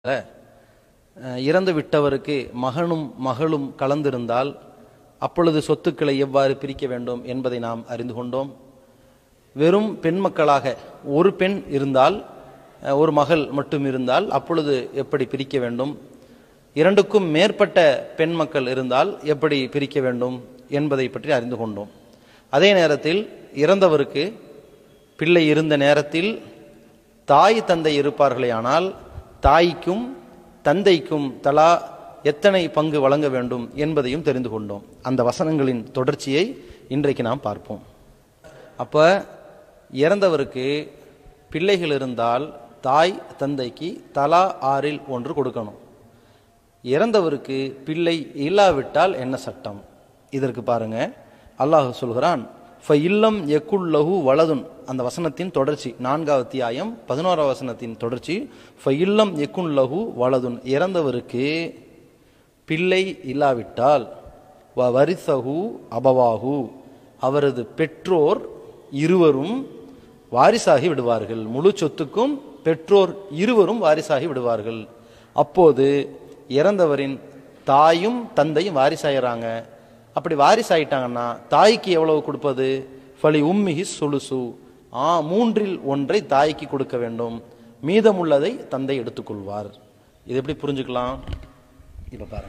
அஹ், இறந்து விட்டவருக்கு மகனும் மகளும் கலந்திருந்தால் அப்பொழுது சொத்துக்களை எவ்வாறு பிரிக்க வேண்டும் என்பதை நாம் அறிந்து கொண்டோம் வெறும் பெண் மக்களாக ஒரு பெண் இருந்தால் அஹ், ஒரு மகள் மட்டும் இருந்தால் அப்பொழுது எப்படி பிரிக்க வேண்டும் இரண்டுக்கும் மேற்பட்ட பெண் மக்கள் இருந்தால் எப்படி பிரிக்க வேண்டும் என்பதை பற்றி அறிந்து கொண்டோம் அதே நேரத்தில் இறந்தவருக்கு பிள்ளை இருந்த நேரத்தில் தாய் தந்தை இருப்பார்களேயானால் தாய்க்கும் தந்தைக்கும் தலா எத்தனை பங்கு வழங்க வேண்டும் என்பதையும் தெரிந்து கொண்டோம் அந்த வசனங்களின் தொடர்ச்சியை இன்றைக்கு நாம் பார்ப்போம் அப்ப இறந்தவருக்கு பிள்ளைகள் இருந்தால் தாய் தந்தைக்கு தலா ஆறில் ஒன்று கொடுக்கணும் இறந்தவருக்கு பிள்ளை இல்லாவிட்டால் என்ன சட்டம் இதற்கு பாருங்க அல்லாஹ் சொல்கிறான் "ஃப இல்லம் எக்குல்லஹு வலதுன் அந்த வசனத்தின் தொடர்ச்சி நான்காவது அத்தியாயம் பதினோராவது வசனத்தின் தொடர்ச்சி "ஃப இல்லம் எக்குல்லஹு வலதுன் இறந்தவருக்கு பிள்ளை இல்லாவிட்டால் வ வரிசஹு அபவாஹு அவரது பெற்றோர் இருவரும் வாரிசாகி விடுவார்கள் முழு சொத்துக்கும் பெற்றோர் இருவரும் வாரிசாகி விடுவார்கள் அப்போது இறந்தவரின் தாயும் தந்தையும் வாரிசாயிறாங்க அப்படி வாரிசாயிட்டாங்கன்னா தாய்க்கு எவ்வளவு கொடுப்பது ஃபலி உம்மிஹி சுலுசு ஆ மூன்றில் ஒன்றை தாய்க்கு கொடுக்க வேண்டும் மீதமுள்ளதை தந்தை எடுத்துக்கொள்வார் இது எப்படி புரிஞ்சுக்கலாம் இப்ப பாருங்க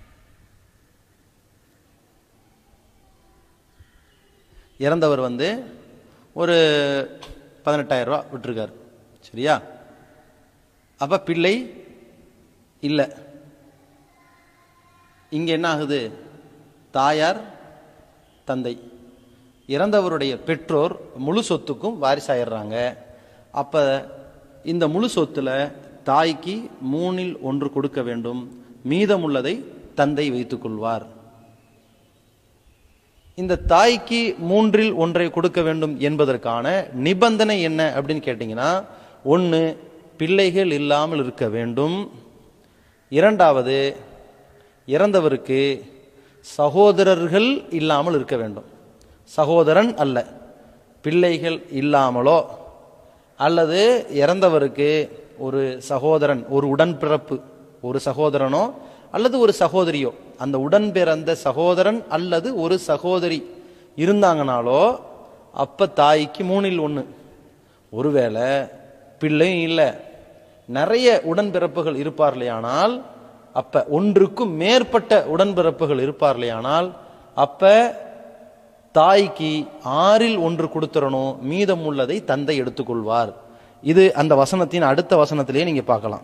இறந்தவர் வந்து ஒரு பதினெட்டாயிரம் ரூபா விட்டுருக்காரு சரியா அப்ப பிள்ளை இல்லை இங்க என்ன ஆகுது தாயார் தந்தை இறந்தவருடைய பெற்றோர் முழு சொத்துக்கும் வாரிசாயிடுறாங்க அப்ப இந்த முழு சொத்துல தாய்க்கு மூணில் ஒன்று கொடுக்க வேண்டும் மீதமுள்ளதை தந்தை வைத்துக் கொள்வார் இந்த தாய்க்கு மூன்றில் ஒன்றை கொடுக்க வேண்டும் என்பதற்கான நிபந்தனை என்ன அப்படின்னு கேட்டீங்கன்னா ஒன்று பிள்ளைகள் இல்லாமல் இருக்க வேண்டும் இரண்டாவது இறந்தவருக்கு சகோதரர்கள் இல்லாமல் இருக்க வேண்டும் சகோதரன் அல்ல பிள்ளைகள் இல்லாமலோ அல்லது இறந்தவருக்கு ஒரு சகோதரன் ஒரு உடன்பிறப்பு ஒரு சகோதரனோ அல்லது ஒரு சகோதரியோ அந்த உடன் பிறந்த சகோதரன் அல்லது ஒரு சகோதரி இருந்தாங்கனாலோ அப்ப தாய்க்கு மூணில் ஒன்று ஒருவேளை பிள்ளையும் இல்லை நிறைய உடன்பிறப்புகள் இருப்பார்களேயானால் அப்ப ஒன்றுக்கும் மேற்பட்ட உடன்பிறப்புகள் இருப்பார்களேயானால் அப்ப தாய்க்கு ஆறில் ஒன்று கொடுத்துறணும் மீதம் உள்ளதை தந்தை எடுத்துக்கொள்வார் இது அந்த வசனத்தின் அடுத்த வசனத்திலேயே நீங்க பார்க்கலாம்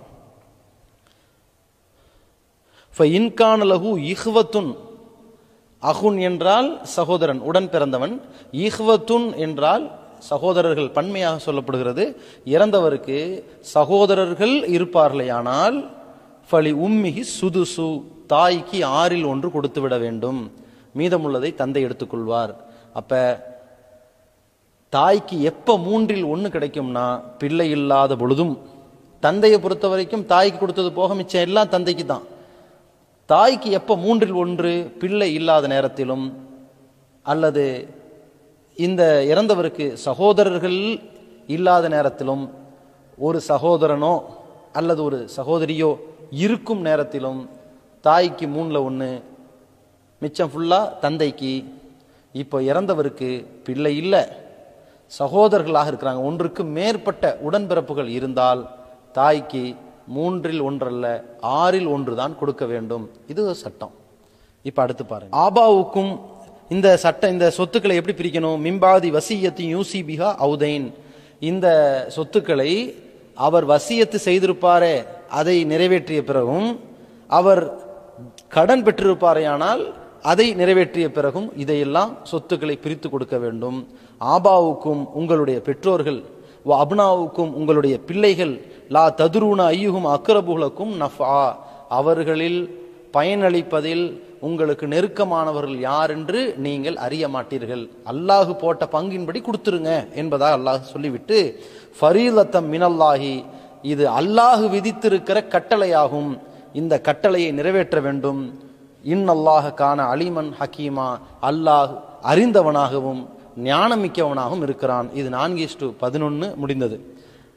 இன்கான லகு இஹ்வத்துன் அகுன் என்றால் சகோதரன் உடன் பிறந்தவன் இஹ்வத்துன் என்றால் சகோதரர்கள் பன்மையாக சொல்லப்படுகிறது இறந்தவருக்கு சகோதரர்கள் இருப்பார்களேயானால் ஃபலி உம்மிகி சுதுசு தாய்க்கு ஆறில் ஒன்று கொடுத்து விட வேண்டும் மீதமுள்ளதை தந்தை எடுத்துக்கொள்வார் அப்ப தாய்க்கு எப்ப மூன்றில் ஒன்று கிடைக்கும்னா பிள்ளை இல்லாத பொழுதும் தந்தையை பொறுத்த வரைக்கும் தாய்க்கு கொடுத்தது போக மிச்சம் எல்லாம் தந்தைக்கு தான் தாய்க்கு எப்ப மூன்றில் ஒன்று பிள்ளை இல்லாத நேரத்திலும் அல்லது இந்த இறந்தவருக்கு சகோதரர்கள் இல்லாத நேரத்திலும் ஒரு சகோதரனோ அல்லது ஒரு சகோதரியோ இருக்கும் நேரத்திலும் தாய்க்கு மூணில் ஒன்று மிச்சம் ஃபுல்லா தந்தைக்கு இப்போ இறந்தவருக்கு பிள்ளை இல்லை சகோதரர்களாக இருக்கிறாங்க ஒன்றுக்கு மேற்பட்ட உடன்பிறப்புகள் இருந்தால் தாய்க்கு மூன்றில் ஒன்றல்ல ஆறில் ஒன்று தான் கொடுக்க வேண்டும் இது ஒரு சட்டம் இப்ப அடுத்து பாருங்க ஆபாவுக்கும் இந்த சட்ட இந்த சொத்துக்களை எப்படி பிரிக்கணும் மிம்பாதி வசியத்தி யூசி பிஹா அவுதைன் இந்த சொத்துக்களை அவர் வசியத்து செய்திருப்பாரே அதை நிறைவேற்றிய பிறகும் அவர் கடன் பெற்றிருப்பாரேயானால் அதை நிறைவேற்றிய பிறகும் இதையெல்லாம் சொத்துக்களை பிரித்து கொடுக்க வேண்டும் ஆபாவுக்கும் உங்களுடைய பெற்றோர்கள் வ அப்னாவுக்கும் உங்களுடைய பிள்ளைகள் லா ததுருன ஐயுகும் அக்ரபுகளுக்கும் நஃபா அவர்களில் பயனளிப்பதில் உங்களுக்கு நெருக்கமானவர்கள் யார் என்று நீங்கள் அறிய மாட்டீர்கள் அல்லாஹு போட்ட பங்கின்படி கொடுத்துருங்க என்பதா அல்லாஹ் சொல்லிவிட்டு ஃபரீலத்தம் மினல்லாஹி இது அல்லாஹு விதித்திருக்கிற கட்டளையாகும் இந்த கட்டளையை நிறைவேற்ற வேண்டும் இன்னல்லாஹ கான அலிமன் ஹக்கீமா அல்லாஹ் அறிந்தவனாகவும் ஞானமிக்கவனாகவும் இருக்கிறான் இது நான்கு இஸ்டு பதினொன்று முடிந்தது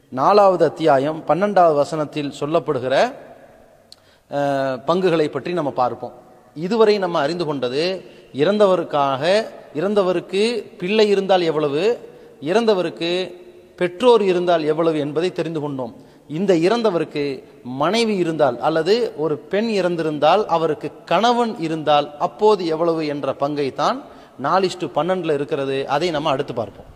நாலாவது அத்தியாயம் பன்னெண்டாவது வசனத்தில் சொல்லப்படுகிற அஹ், பங்குகளை பற்றி நம்ம பார்ப்போம் இதுவரை நம்ம அறிந்து கொண்டது இறந்தவருக்காக இறந்தவருக்கு பிள்ளை இருந்தால் எவ்வளவு இறந்தவருக்கு பெற்றோர் இருந்தால் எவ்வளவு என்பதை தெரிந்து கொண்டோம் இந்த இறந்தவருக்கு மனைவி இருந்தால் அல்லது ஒரு பெண் இறந்திருந்தால் அவருக்கு கணவன் இருந்தால் அப்போது எவ்வளவு என்ற பங்கை தான் நாலிஸ்டு பன்னெண்டுல இருக்கிறது அதை நம்ம அடுத்து பார்ப்போம்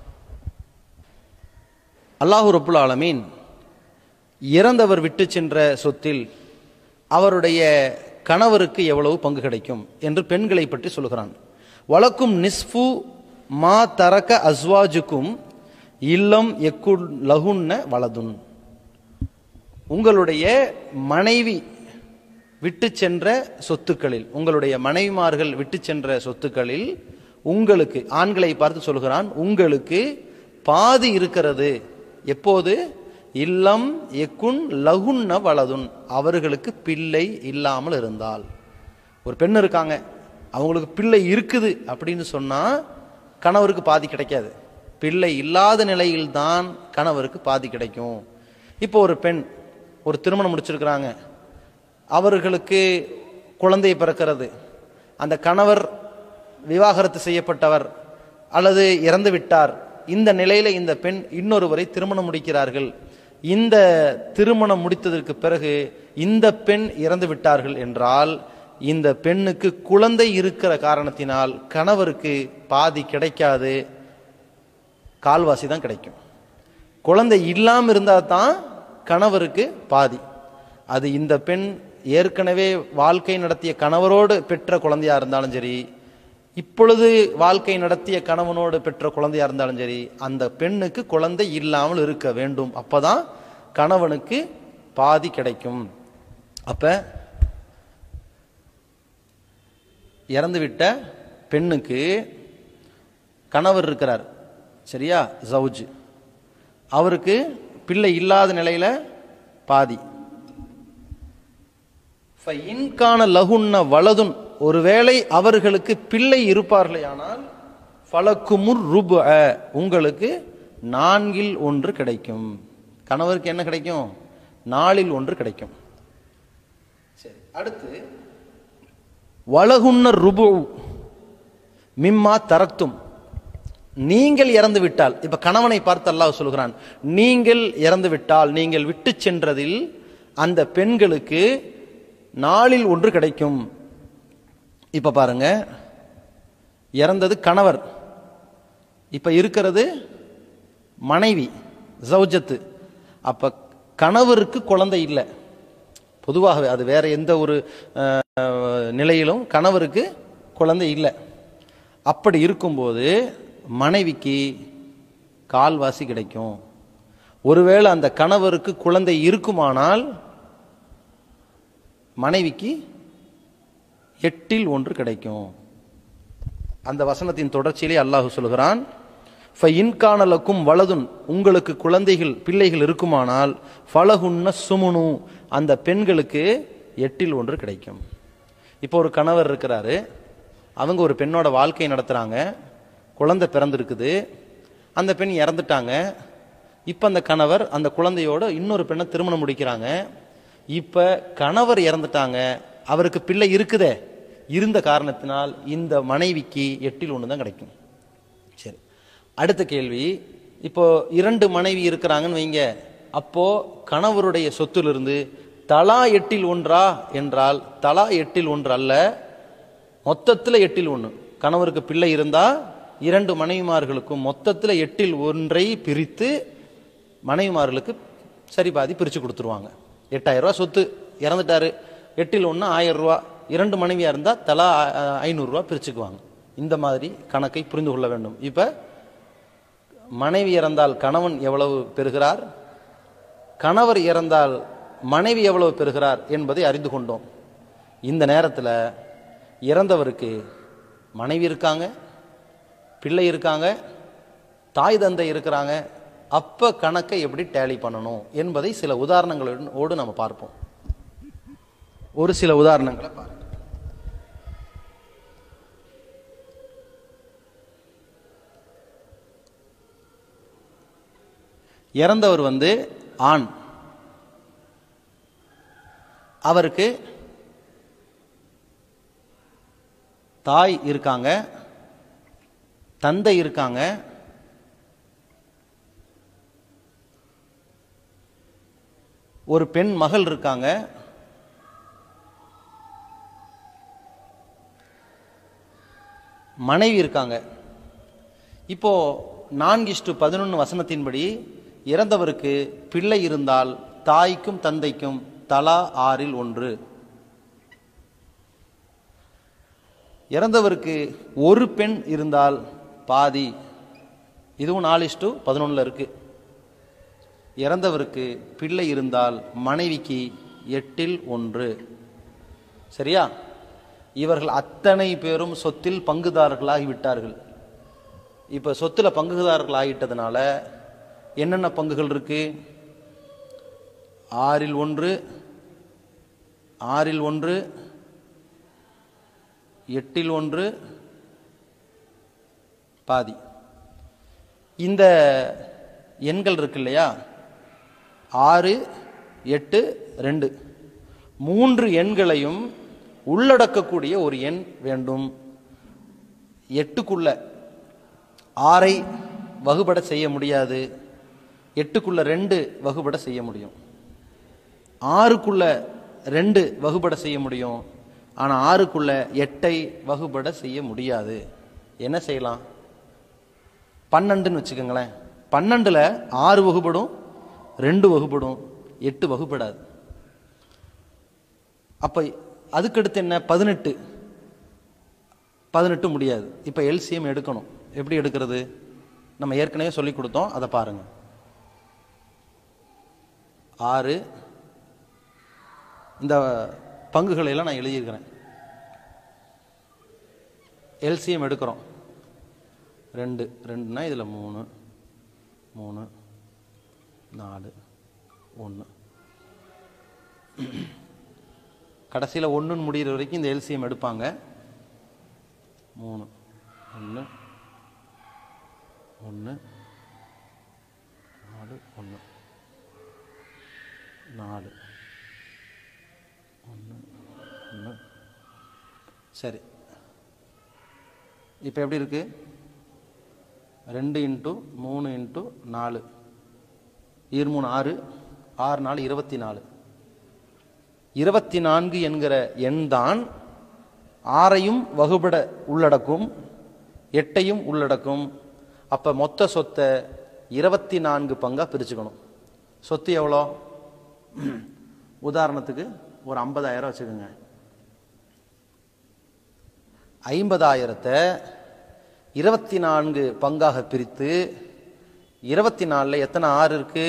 அல்லாஹு ரப்புல் ஆலமீன் இறந்தவர் விட்டு சென்ற சொத்தில் அவருடைய கணவருக்கு எவ்வளவு பங்கு கிடைக்கும் என்று பெண்களை பற்றி சொல்கிறான் வழக்கும் நிஸ்ஃபு மா தரக்க அஸ்வாஜுக்கும் இல்லம் எக்கு லகுன்ன வலதுன் உங்களுடைய மனைவி விட்டு சென்ற சொத்துக்களில் உங்களுடைய மனைவிமார்கள் விட்டு சென்ற சொத்துக்களில் உங்களுக்கு ஆண்களை பார்த்து சொல்கிறான் உங்களுக்கு பாதி இருக்கிறது எப்போது இல்லம் எக்குன் லகுன்ன வலதுன் அவர்களுக்கு பிள்ளை இல்லாமல் இருந்தால் ஒரு பெண் இருக்காங்க அவங்களுக்கு பிள்ளை இருக்குது அப்படின்னு சொன்னா கணவருக்கு பாதி கிடைக்காது பிள்ளை இல்லாத நிலையில்தான் கணவருக்கு பாதி கிடைக்கும் இப்போ ஒரு பெண் ஒரு திருமணம் முடிச்சிருக்கிறாங்க அவர்களுக்கு குழந்தை பிறக்கிறது அந்த கணவர் விவாகரத்து செய்யப்பட்டவர் அல்லது இறந்து விட்டார் இந்த நிலையில இந்த பெண் இன்னொருவரை திருமணம் முடிக்கிறார்கள் இந்த திருமணம் முடித்ததற்கு பிறகு இந்த பெண் இறந்து விட்டார்கள் என்றால் இந்த பெண்ணுக்கு குழந்தை இருக்கிற காரணத்தினால் கணவருக்கு பாதி கிடைக்காது கால்வாசி தான் கிடைக்கும் குழந்தை இல்லாமல் இருந்தால் தான் கணவருக்கு பாதி அது இந்த பெண் ஏற்கனவே வாழ்க்கை நடத்திய கணவரோடு பெற்ற குழந்தையா இருந்தாலும் சரி இப்பொழுது வாழ்க்கை நடத்திய கணவனோடு பெற்ற குழந்தையா இருந்தாலும் சரி அந்த பெண்ணுக்கு குழந்தை இல்லாமல் இருக்க வேண்டும் அப்பதான் கணவனுக்கு பாதி கிடைக்கும் அப்ப இறந்துவிட்ட பெண்ணுக்கு கணவர் இருக்கிறார் சரியா ஜவுஜ் அவருக்கு பிள்ளை இல்லாத நிலையில பாதி இன்கான லகுன்ன வலதுன் ஒருவேளை அவர்களுக்கு பிள்ளை இருப்பார்களேயானால் ஃபலக்குமுர் ருபு உங்களுக்கு நான்கில் ஒன்று கிடைக்கும் கணவருக்கு என்ன கிடைக்கும் நாலில் ஒன்று கிடைக்கும் சரி அடுத்து வலகுன்ன ருபு மிம்மா தரத்தும் நீங்கள் இறந்து விட்டால் இப்ப கணவனை பார்த்து அல்லாஹ் சொல்கிறான் நீங்கள் இறந்து விட்டால் நீங்கள் விட்டு சென்றதில் அந்த பெண்களுக்கு நாளில் ஒன்று கிடைக்கும் இப்ப பாருங்க இறந்தது கணவர் இப்ப இருக்கிறது மனைவி ஜவுஜத்து அப்ப கணவருக்கு குழந்தை இல்லை பொதுவாகவே அது வேற எந்த ஒரு அஹ், நிலையிலும் கணவருக்கு குழந்தை இல்லை அப்படி இருக்கும்போது மனைவிக்கு கால்வாசி கிடைக்கும் ஒருவேளை அந்த கணவருக்கு குழந்தை இருக்குமானால் மனைவிக்கு எட்டில் ஒன்று கிடைக்கும் அந்த வசனத்தின் தொடர்ச்சியிலே அல்லாஹ் சொல்கிறான் இன்கானலக்கும் வலதுன் உங்களுக்கு குழந்தைகள் பிள்ளைகள் இருக்குமானால் ஃபலகுன்ன சுமுனு அந்த பெண்களுக்கு எட்டில் ஒன்று கிடைக்கும் இப்போ ஒரு கணவர் இருக்கிறாரு அவங்க ஒரு பெண்ணோட வாழ்க்கை நடத்துறாங்க குழந்தை பிறந்திருக்குது அந்த பெண் இறந்துட்டாங்க இப்போ அந்த கணவர் அந்த குழந்தையோட இன்னொரு பெண்ணை திருமணம் முடிக்கிறாங்க இப்போ கணவர் இறந்துட்டாங்க அவருக்கு பிள்ளை இருக்குதே இருந்த காரணத்தினால் இந்த மனைவிக்கு எட்டில் ஒன்று தான் கிடைக்கும் சரி அடுத்த கேள்வி இப்போ இரண்டு மனைவி இருக்கிறாங்கன்னு வைங்க அப்போ கணவருடைய சொத்திலிருந்து தலா எட்டில் ஒன்றா என்றால் தலா எட்டில் ஒன்று அல்ல மொத்தத்தில் எட்டில் ஒன்று கணவருக்கு பிள்ளை இருந்தா இரண்டு மனைவிமார்களுக்கும் மொத்தத்தில் எட்டில் ஒன்றை பிரித்து மனைவிமார்களுக்கு சரி பாதி பிரித்து கொடுத்துருவாங்க எட்டாயிரம் ரூபாய் சொத்து இறந்துட்டாரு எட்டில் ஒன்று ஆயிரம் ரூபா இரண்டு மனைவியா இருந்தால் தலா அஹ், ஐநூறுரூவா பிரிச்சுக்குவாங்க இந்த மாதிரி கணக்கை புரிந்து கொள்ள வேண்டும் இப்போ மனைவி இறந்தால் கணவன் எவ்வளவு பெறுகிறார் கணவர் இறந்தால் மனைவி எவ்வளவு பெறுகிறார் என்பதை அறிந்து கொண்டோம் இந்த நேரத்தில் இறந்தவருக்கு மனைவி இருக்காங்க பிள்ளை இருக்காங்க தாய் தந்தை இருக்கிறாங்க அப்ப கணக்கை எப்படி டேலி பண்ணணும் என்பதை சில உதாரணங்களோடு நம்ம பார்ப்போம் ஒரு சில உதாரணங்களை பாருங்க இறந்தவர் வந்து ஆண் அவருக்கு தாய் இருக்காங்க தந்தை இருக்காங்க ஒரு பெண் மகள் இருக்காங்க மனைவி இருக்காங்க இப்போ நான்கு இஷ்டு பதினொன்று வசனத்தின்படி இறந்தவருக்கு பிள்ளை இருந்தால் தாய்க்கும் தந்தைக்கும் தலா ஆறில் ஒன்று இறந்தவருக்கு ஒரு பெண் இருந்தால் பாதி இதுவும் நாலு இஷ்டு பதினொன்றில் இருக்கு இறந்தவருக்கு பிள்ளை இருந்தால் மனைவிக்கு எட்டில் ஒன்று சரியா இவர்கள் அத்தனை பேரும் சொத்தில் பங்குதாரர்களாகி விட்டார்கள் இப்போ சொத்தில் பங்குதாரர்கள் ஆகிட்டதுனால என்னென்ன பங்குகள் இருக்கு ஆறில் ஒன்று ஆறில் ஒன்று எட்டில் ஒன்று பாதி இந்த எண்கள் இருக்கு இல்லையா ஆறு எட்டு ரெண்டு மூன்று எண்களையும் உள்ளடக்கக்கூடிய ஒரு எண் வேண்டும் எட்டுக்குள்ள ஆறை வகுபட செய்ய முடியாது எட்டுக்குள்ள ரெண்டு வகுபட செய்ய முடியும் ஆறுக்குள்ள ரெண்டு வகுபட செய்ய முடியும் ஆனா ஆறுக்குள்ள எட்டை வகுபட செய்ய முடியாது என்ன செய்யலாம் பன்னெண்டுன்னு வச்சுக்கோங்களேன் பன்னெண்டுல ஆறு வகுபடும் ரெண்டு வகுபடும் எட்டு வகுப்படாது அப்ப அதுக்கடுத்து என்ன பதினெட்டு பதினெட்டு முடியாது இப்ப எல்சிஎம் எடுக்கணும் எப்படி எடுக்கிறது நம்ம ஏற்கனவே சொல்லி கொடுத்தோம் அதை பாருங்க ஆறு இந்த பங்குகளை எல்லாம் நான் எழுதியிருக்கிறேன் எல்சிஎம் எடுக்கிறோம் ரெண்டு ரெண்டுனா இதில் மூணு மூணு நாலு ஒன்று கடைசியில் ஒன்றுன்னு முடிகிற வரைக்கும் இந்த எல்சிஎம் எடுப்பாங்க மூணு ஒன்று ஒன்று நாலு ஒன்று நாலு ஒன்று ஒன்று சரி இப்போ எப்படி இருக்கு ரெண்டு இன்ட்டு மூணு இன்ட்டு நாலு இரு மூணு ஆறு ஆறு நாலு இருபத்தி நாலு இருபத்தி நான்கு என்கிற எண் தான் ஆறையும் வகுபட உள்ளடக்கும் எட்டையும் உள்ளடக்கும் அப்ப மொத்த சொத்தை இருபத்தி நான்கு பங்கா பிரிச்சுக்கணும் சொத்து எவ்வளோ உதாரணத்துக்கு ஒரு ஐம்பதாயிரம் வச்சுக்கோங்க ஐம்பதாயிரத்தை இருபத்தி நான்கு பங்காக பிரித்து இருபத்தி நாலில் எத்தனை ஆறு இருக்கு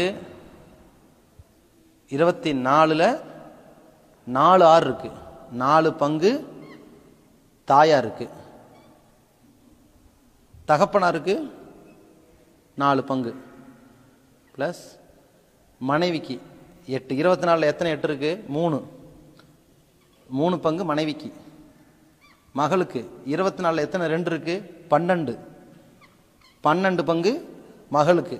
இருபத்தி நாலில் நாலு ஆறு இருக்கு நாலு பங்கு தாயா இருக்கு தகப்பனாருக்கு நாலு பங்கு ப்ளஸ் மனைவிக்கு எட்டு இருபத்தி நாலில் எத்தனை எட்டு இருக்கு மூணு மூணு பங்கு மனைவிக்கு மகளுக்கு இருபத்தி நாலில் எத்தனை ரெண்டு இருக்கு பன்னெண்டு பன்னெண்டு பங்கு மகளுக்கு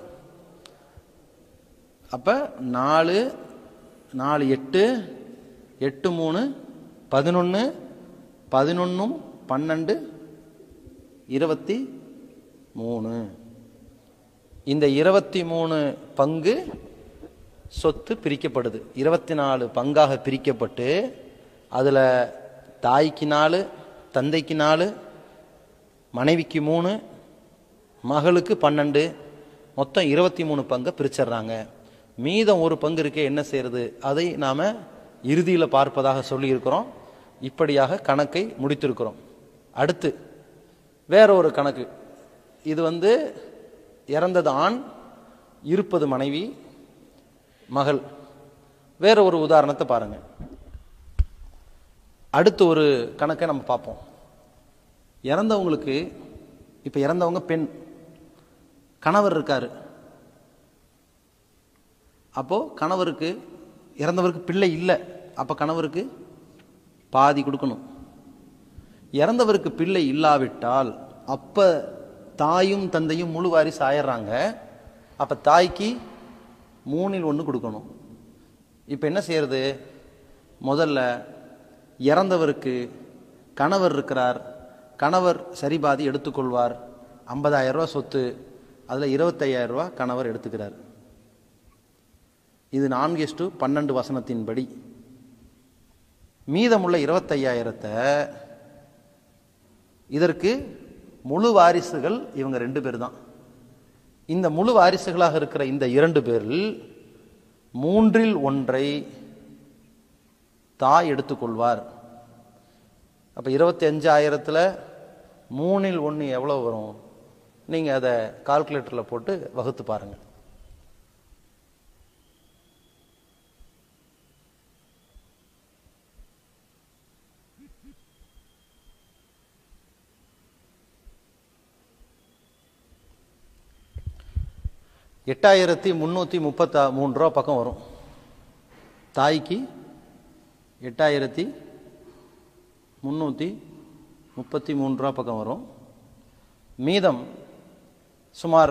அப்ப நாலு நாலு எட்டு எட்டு மூணு பதினொன்று பதினொன்னும் பன்னெண்டு இருபத்தி மூணு இந்த இருபத்தி மூணு பங்கு சொத்து பிரிக்கப்படுது இருபத்தி நாலு பங்காக பிரிக்கப்பட்டு அதில் தாய்க்கு நாலு தந்தைக்கு நாலு மனைவிக்கு மூணு மகளுக்கு பன்னெண்டு மொத்தம் இருபத்தி மூணு பங்கை பிரிச்சிடுறாங்க மீதம் ஒரு பங்கு இருக்கே என்ன செய்யறது அதை நாம இறுதியில் பார்ப்பதாக சொல்லியிருக்கிறோம் இப்படியாக கணக்கை முடித்திருக்கிறோம் அடுத்து வேற ஒரு கணக்கு இது வந்து இறந்தது ஆண் இருப்பது மனைவி மகள் வேற ஒரு உதாரணத்தை பாருங்க அடுத்து ஒரு கணக்கை நம்ம பார்ப்போம் இறந்தவங்களுக்கு இப்ப இறந்தவங்க பெண் கணவர் இருக்காரு அப்போ கணவருக்கு இறந்தவருக்கு பிள்ளை இல்லை அப்ப கணவருக்கு பாதி கொடுக்கணும் இறந்தவருக்கு பிள்ளை இல்லாவிட்டால் அப்ப தாயும் தந்தையும் முழு வாரிசு ஆயிடுறாங்க அப்ப தாய்க்கு மூணில் ஒன்று கொடுக்கணும் இப்போ என்ன செய்யறது முதல்ல இறந்தவருக்கு கணவர் இருக்கிறார் கணவர் சரிபாதி எடுத்துக்கொள்வார் 50000 ரூபாய் சொத்து அதில் 25000 ரூபாய் கணவர் எடுத்துக்கிறார் இது நான்கு இஸ்டு பன்னெண்டு வசனத்தின்படி மீதமுள்ள இருபத்தையாயிரத்தை இதற்கு முழு வாரிசுகள் இவங்க ரெண்டு பேர் தான் இந்த முழு வாரிசுகளாக இருக்கிற இந்த இரண்டு பேரில் மூன்றில் ஒன்றை தாய் எடுத்துக்கொள்வார் அப்போ இருபத்தி அஞ்சாயிரத்தில் மூணில் ஒன்று எவ்வளோ வரும் நீங்கள் அதை கால்குலேட்டரில் போட்டு வகுத்து பாருங்கள் எட்டாயிரத்தி முந்நூற்றி முப்பத்தா மூணு ரூபா பக்கம் வரும் தாய்க்கு எட்டாயிரத்தி முந்நூற்றி முப்பத்தி மூணு ரூபா பக்கம் வரும் மீதம் சுமார்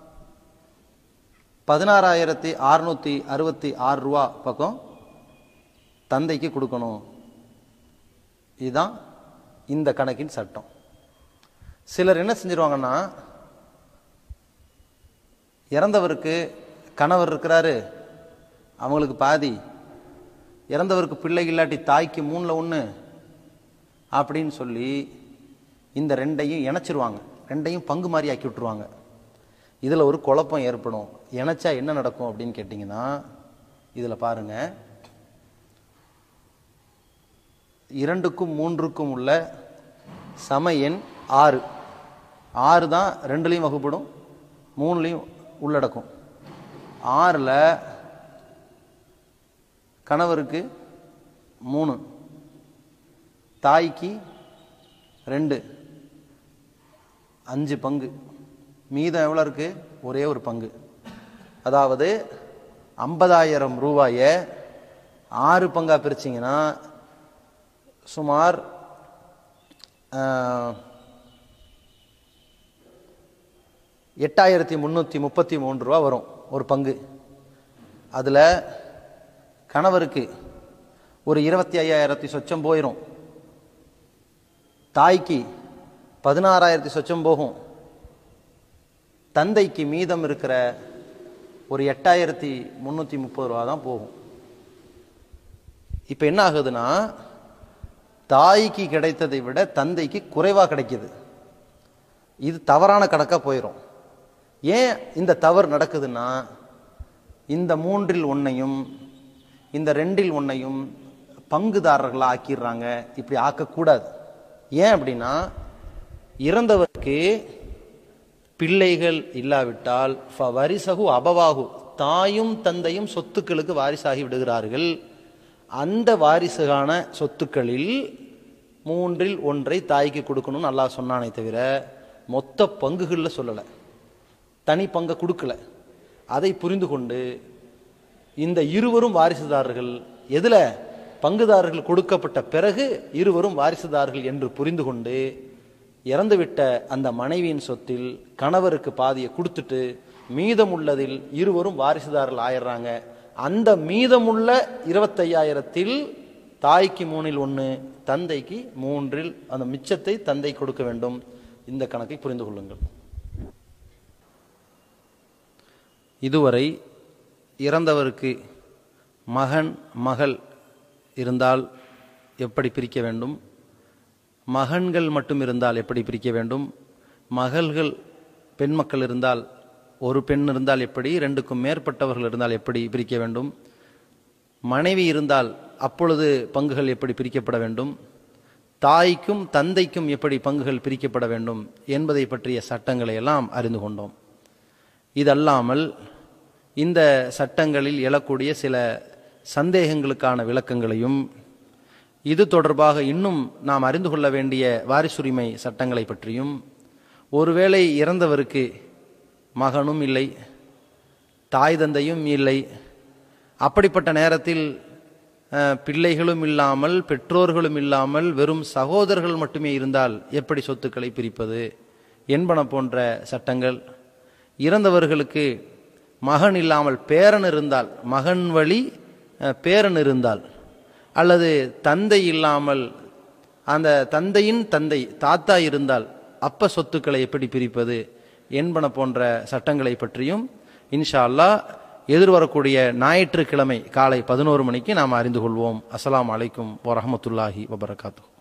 பதினாறாயிரத்தி அறுநூற்றி அறுபத்தி ஆறு ரூபா பக்கம் தந்தைக்கு கொடுக்கணும் இதுதான் இந்த கணக்கின் சட்டம் சிலர் என்ன செஞ்சிருவாங்கன்னா இறந்தவருக்கு கணவர் இருக்கிறாரு அவங்களுக்கு பாதி இறந்தவருக்கு பிள்ளை இல்லாட்டி தாய்க்கு மூணில் ஒன்று அப்படின்னு சொல்லி இந்த ரெண்டையும் இணைச்சிருவாங்க ரெண்டையும் பங்கு மாதிரி ஆக்கி விட்டுருவாங்க இதில் ஒரு குழப்பம் ஏற்படும் இணைச்சா என்ன நடக்கும் அப்படின்னு கேட்டிங்கன்னா இதில் பாருங்க இரண்டுக்கும் மூன்றுக்கும் உள்ள சம எண் ஆறு ஆறு தான் ரெண்டுலேயும் வகுப்படும் மூணுலேயும் உள்ளடக்கும் ஆறில் கணவருக்கு மூணு தாய்க்கு ரெண்டு அஞ்சு பங்கு மீதம் எவ்வளோ இருக்கு ஒரே ஒரு பங்கு அதாவது ஐம்பதாயிரம் ரூபாயை ஆறு பங்கா பிரிச்சிங்கன்னா சுமார் ஆஹ், எட்டாயிரத்தி முந்நூற்றி முப்பத்தி மூன்று ரூபா வரும் ஒரு பங்கு அதில் கணவருக்கு ஒரு இருபத்தி ஐயாயிரத்தி சொச்சம் போயிடும் தாய்க்கு பதினாறாயிரத்தி சொச்சம் போகும் தந்தைக்கு மீதம் இருக்கிற ஒரு எட்டாயிரத்தி முந்நூற்றி முப்பது ரூபா தான் போகும் இப்போ என்ன ஆகுதுன்னா தாய்க்கு கிடைத்ததை விட தந்தைக்கு குறைவாக கிடைக்குது இது தவறான கணக்காக போயிடும் ஏன் இந்த தவறு நடக்குதுன்னா இந்த மூன்றில் ஒன்றையும் இந்த ரெண்டில் ஒன்றையும் பங்குதாரர்களாக ஆக்கிடுறாங்க இப்படி ஆக்கக்கூடாது ஏன் அப்படின்னா இறந்தவருக்கு பிள்ளைகள் இல்லாவிட்டால் ஃப வரிசகு அபவாகு தாயும் தந்தையும் சொத்துக்களுக்கு வாரிசாகி விடுகிறார்கள் அந்த வாரிசுகான சொத்துக்களில் மூன்றில் ஒன்றை தாய்க்கு கொடுக்கணும்னு அல்லாஹ் சொன்னானே தவிர மொத்த பங்குகளில் சொல்லலை தனி பங்கை கொடுக்கல அதை புரிந்து கொண்டு இந்த இருவரும் வாரிசுதாரர்கள் எதுல பங்குதாரர்கள் கொடுக்கப்பட்ட பிறகு இருவரும் வாரிசுதாரர்கள் என்று புரிந்து கொண்டு இறந்துவிட்ட அந்த மனைவியின் சொத்தில் கணவருக்கு பாதியை கொடுத்துட்டு மீதமுள்ளதில் இருவரும் வாரிசுதாரர்கள் ஆயிடுறாங்க அந்த மீதமுள்ள இருபத்தையாயிரத்தில் தாய்க்கு மூணில் ஒன்று தந்தைக்கு மூன்றில் அந்த மிச்சத்தை தந்தை கொடுக்க வேண்டும் இந்த கணக்கை புரிந்து கொள்ளுங்கள் இதுவரை இறந்தவருக்கு மகன் மகள் இருந்தால் எப்படி பிரிக்க வேண்டும் மகன்கள் மட்டும் இருந்தால் எப்படி பிரிக்க வேண்டும் மகள்கள் பெண் மக்கள் இருந்தால் ஒரு பெண் இருந்தால் எப்படி ரெண்டுக்கும் மேற்பட்டவர்கள் இருந்தால் எப்படி பிரிக்க வேண்டும் மனைவி இருந்தால் அப்பொழுது பங்குகள் எப்படி பிரிக்கப்பட வேண்டும் தாய்க்கும் தந்தைக்கும் எப்படி பங்குகள் பிரிக்கப்பட வேண்டும் என்பதை பற்றிய சட்டங்களை எல்லாம் அறிந்து கொண்டோம் இதல்லாமல் இந்த சட்டங்களில் எழக்கூடிய சில சந்தேகங்களுக்கான விளக்கங்களையும் இது தொடர்பாக இன்னும் நாம் அறிந்து கொள்ள வேண்டிய வாரிசுரிமை சட்டங்களை பற்றியும் ஒருவேளை இறந்தவருக்கு மகனும் இல்லை தாய் தந்தையும் இல்லை அப்படிப்பட்ட நேரத்தில் அஹ், பிள்ளைகளும் இல்லாமல் பெற்றோர்களும் இல்லாமல் வெறும் சகோதரர்கள் மட்டுமே இருந்தால் எப்படி சொத்துக்களை பிரிப்பது என்பன போன்ற சட்டங்கள் இறந்தவர்களுக்கு மகன் இல்லாமல் பேரன் இருந்தால் மகன் வழி அஹ், பேரன் இருந்தால் அல்லது தந்தை இல்லாமல் அந்த தந்தையின் தந்தை தாத்தா இருந்தால் அப்ப சொத்துக்களை எப்படி பிரிப்பது என்பன போன்ற சட்டங்களை பற்றியும் இன்ஷா அல்லாஹ் எதிர்வரக்கூடிய ஞாயிற்றுக்கிழமை காலை பதினோரு மணிக்கு நாம் அறிந்து கொள்வோம் அஸ்ஸலாமு அலைக்கும் வரஹ்மத்துல்லாஹி வபரகாத்துஹு